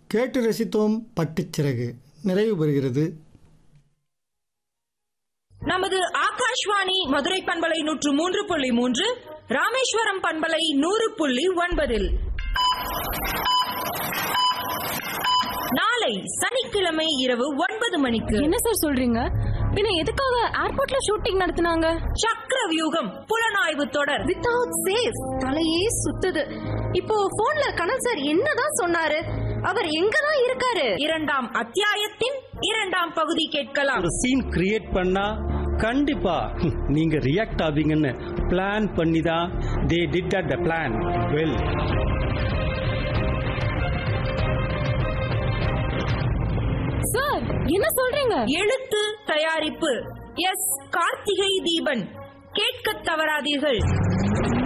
கேட்டு ரசித்தோம் பட்டுச்சிறகு நிறைவு பெறுகிறது நமது ஆகாஷ்வாணி மதுரை பண்பலை நூற்று மூன்று புள்ளி மூன்று ராமேஸ்வரம் பண்பலை நூறு புள்ளி ஒன்பதில் நாளை சனிக்கிழமை இரவு ஒன்பது மணிக்கு என்ன சார் சொல்றீங்க பின்ன எதுக்காக ஏர்போர்ட்ல ஷூட்டிங் நடத்துனாங்க சக்கர வியூகம் புலனாய்வு தொடர் வித்தவுட் சேஃப் தலையே சுத்துது இப்போ போன்ல கனல் சார் என்னதான் சொன்னாரு அவர் எங்க தான் இருக்காரு இரண்டாம் அத்தியாயத்தின் இரண்டாம் பகுதி கேட்கலாம் ஒரு சீன் கிரியேட் பண்ணா கண்டிப்பா ஹம், நீங்க ரியாக்ட் ஆவீங்கன்னு பிளான் பண்ணி தான் they did at the plan well sir என்ன சொல்றீங்க எழுத்து தயாரிப்பு எஸ் கார்த்திகை தீபன் கேட்கத் தவறாதீர்கள்